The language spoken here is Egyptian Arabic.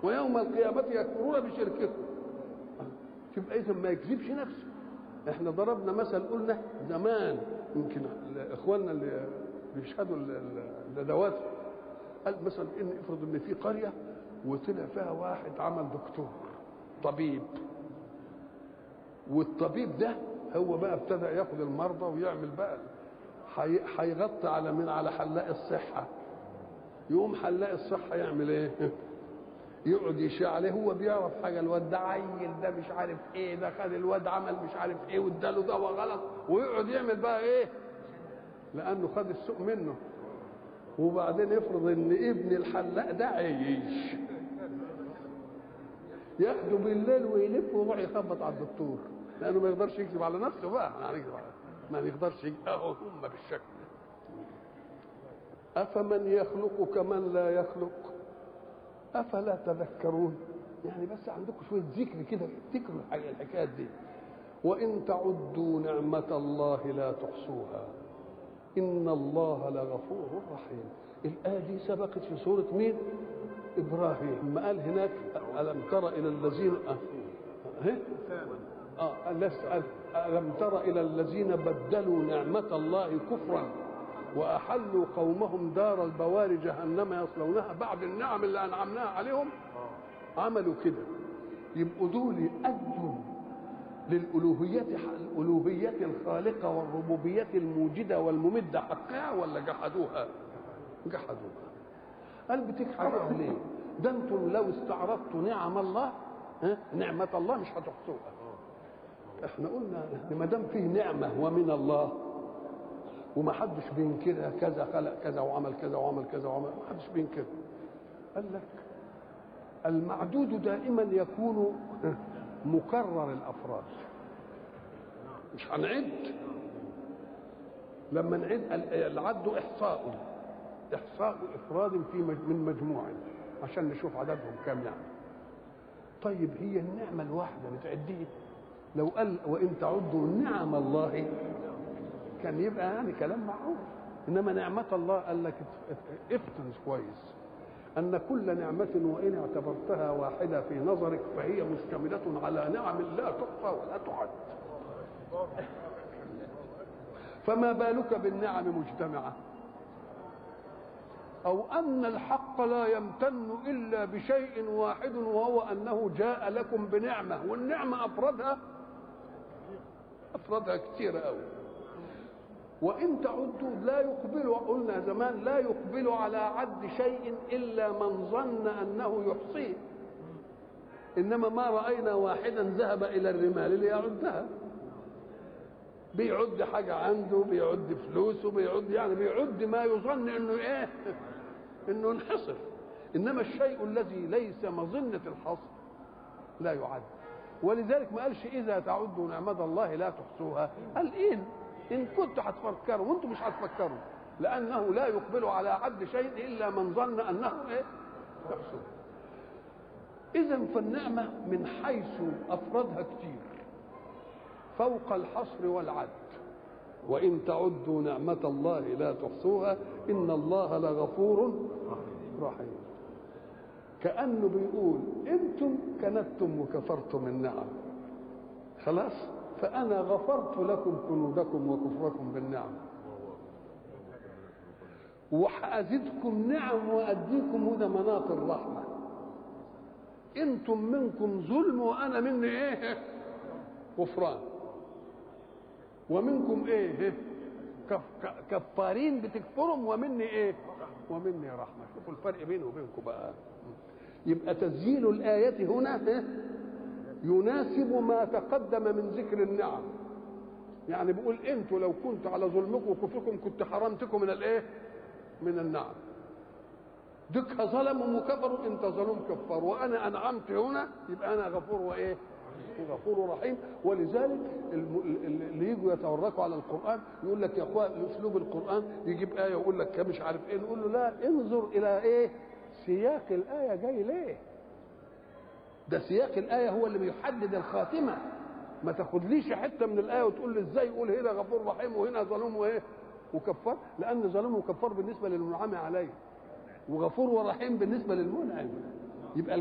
ويوم القيامة يكفرون بشرككم تبقى إذا ما يكذبش نفسه احنا ضربنا مثل قلنا زمان يمكن اخواننا اللي بيشهدوا الندوات قال مثلا ان افرض ان في قريه وطلع فيها واحد عمل دكتور طبيب والطبيب ده هو بقى ابتدى ياخد المرضى ويعمل بقى هيغطي على من على حلاق الصحه يقوم حلاق الصحه يعمل ايه يقعد يشيع عليه هو بيعرف حاجه الواد ده عيل ده مش عارف ايه ده خد الواد عمل مش عارف ايه واداله دواء غلط ويقعد يعمل بقى ايه لانه خد السوق منه وبعدين يفرض ان ابن الحلاق ده عيش ياخده بالليل ويلف ويروح يخبط على الدكتور لانه ما يقدرش يكذب على نفسه بقى ما يقدرش اهو هم بالشكل افمن يخلق كمن لا يخلق افلا تذكرون يعني بس عندكم شويه ذكر كده افتكروا الحكايات دي وان تعدوا نعمه الله لا تحصوها ان الله لغفور رحيم الايه دي سبقت في سوره مين ابراهيم لما قال هناك الم تر الى الذين اه, آه. الم تر الى الذين بدلوا نعمه الله كفرا واحلوا قومهم دار البوار جهنم يصلونها بعد النعم اللي انعمناها عليهم عملوا كده يبقوا دول ادوا للالوهيه الالوهيه الخالقه والربوبيه الموجده والممده حقها ولا جحدوها؟ جحدوها قال بتجحدوها ليه؟ ده انتم لو استعرضتوا نعم الله ها نعمه الله مش هتحصوها احنا قلنا ما دام فيه نعمه ومن الله وما حدش بينكرها كذا خلق كذا وعمل كذا وعمل كذا وعمل ما حدش بينكرها قال لك المعدود دائما يكون مكرر الافراد مش هنعد لما نعد العد احصاء احصاء افراد في من مجموع عشان نشوف عددهم كام يعني طيب هي النعمه الواحده بتعديه لو قال وان تعدوا نعم الله كان يبقى يعني كلام معروف انما نعمه الله قال لك افتن كويس ان كل نعمه وان اعتبرتها واحده في نظرك فهي مشتمله على نعم لا تحصى ولا تعد فما بالك بالنعم مجتمعه او ان الحق لا يمتن الا بشيء واحد وهو انه جاء لكم بنعمه والنعمه افرادها افرادها كثيره قوي وان تعدوا لا يقبل قلنا زمان لا يقبل على عد شيء الا من ظن انه يحصيه انما ما راينا واحدا ذهب الى الرمال ليعدها بيعد حاجه عنده بيعد فلوسه بيعد يعني بيعد ما يظن انه ايه انه انحصر انما الشيء الذي ليس مظنه الحصر لا يعد ولذلك ما قالش اذا تعدوا نعمه الله لا تحصوها قال ان ان كنتوا هتفكروا وانتم مش هتفكروا لانه لا يقبل على عد شيء الا من ظن انه ايه يحصل اذا فالنعمه من حيث افرادها كتير فوق الحصر والعد وان تعدوا نعمه الله لا تحصوها ان الله لغفور رحيم كانه بيقول انتم كنتم وكفرتم النعم خلاص فأنا غفرت لكم كنودكم وكفركم بالنعم وحأزدكم نعم وأديكم هدى مناط الرحمة أنتم منكم ظلم وأنا مني إيه غفران ومنكم إيه كف كفارين بتكفرهم ومني إيه ومني رحمة شوفوا الفرق بيني وبينكم بقى يبقى تسجيل الآية هنا إيه؟ يناسب ما تقدم من ذكر النعم يعني بيقول انتوا لو كنت على ظلمكم وكفركم كنت حرمتكم من الايه من النعم دك ظلموا وكفروا انت ظلم كفر وانا انعمت هنا يبقى انا غفور وايه غفور رحيم ولذلك اللي يجوا يتوركوا على القران يقول لك يا اخوان اسلوب القران يجيب ايه ويقول لك مش عارف ايه نقول له لا انظر الى ايه سياق الايه جاي ليه ده سياق الآية هو اللي بيحدد الخاتمة ما تاخدليش حتة من الآية وتقول لي ازاي يقول هنا غفور رحيم وهنا ظلوم وايه وكفار لأن ظلوم وكفار بالنسبة للمنعم عليه وغفور ورحيم بالنسبة للمنعم يبقى